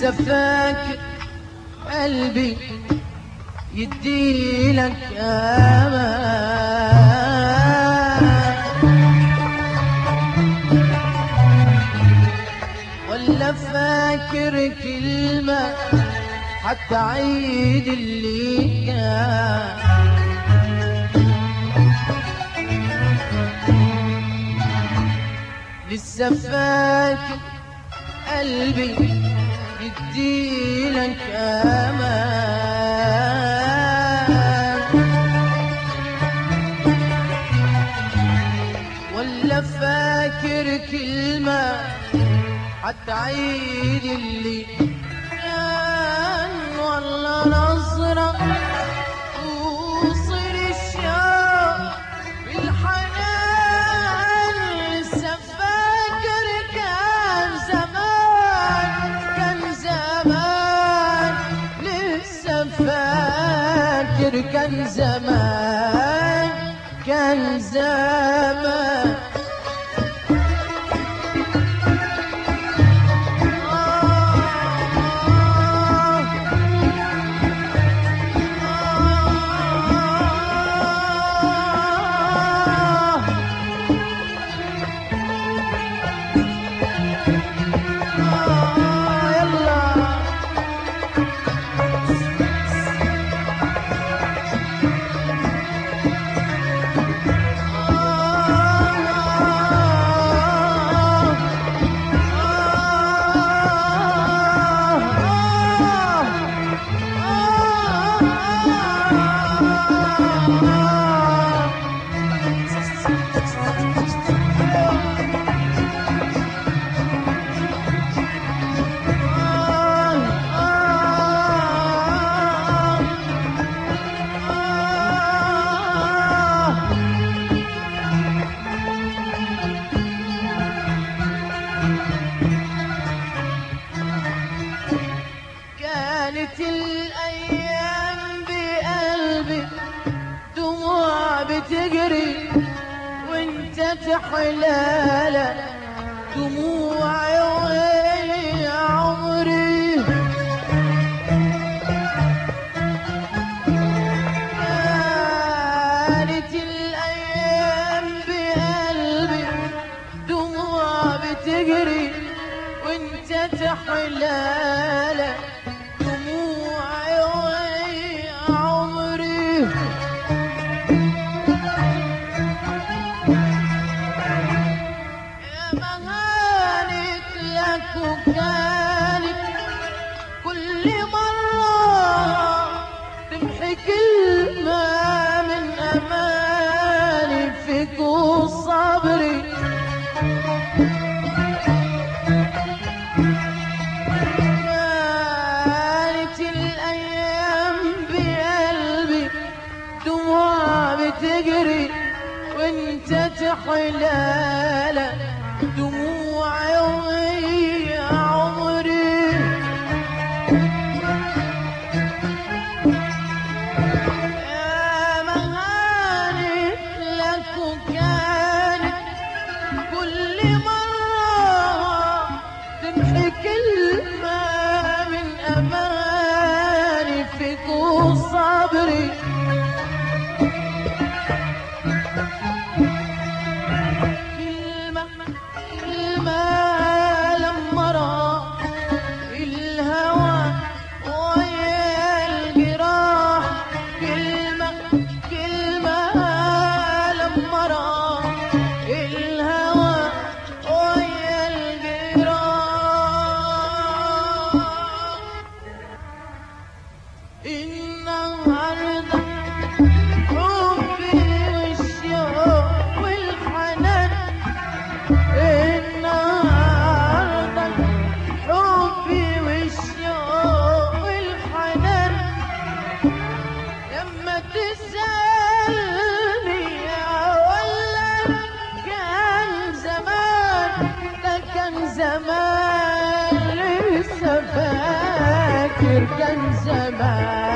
لسه فاكر قلبي يديلك امان ولا فاكر كلمة حتى عيد اللي كان لسه فاكر قلبي يديلك امان ولا فاكر كلمة حتى عيد اللي كان والله نظرة توصل الشوق بالحنان لسه فاكر كان زمان كان زمان لسه فاكر كان زمان كان زمان كانت الأيام بقلبي دموع بتجري وانت تحلالة دموعي وهي عمري كانت الأيام بقلبي دموع بتجري وانت تحلالة دموعي وهي عمري يا مهانت لك وكانت كل مرة تمحي كلمة من أماني فيك وصبري كانت الأيام بقلبي دموع بتجري وانت تحلالة دموع يومي عمري يا مهانت لك وكانت كل مرة تمحي كلمة من أماني فيك وصبري كلمة كلمة لما راح الهوى ويا الجراح كلمة كلمة لما راح الهوى ويا الجراح النهارده حبي والشوق والحنان النهارده حبي والشوق والحنان لما تسألني ولا كان زمان ده كان زمان لسه فاكر كان زمان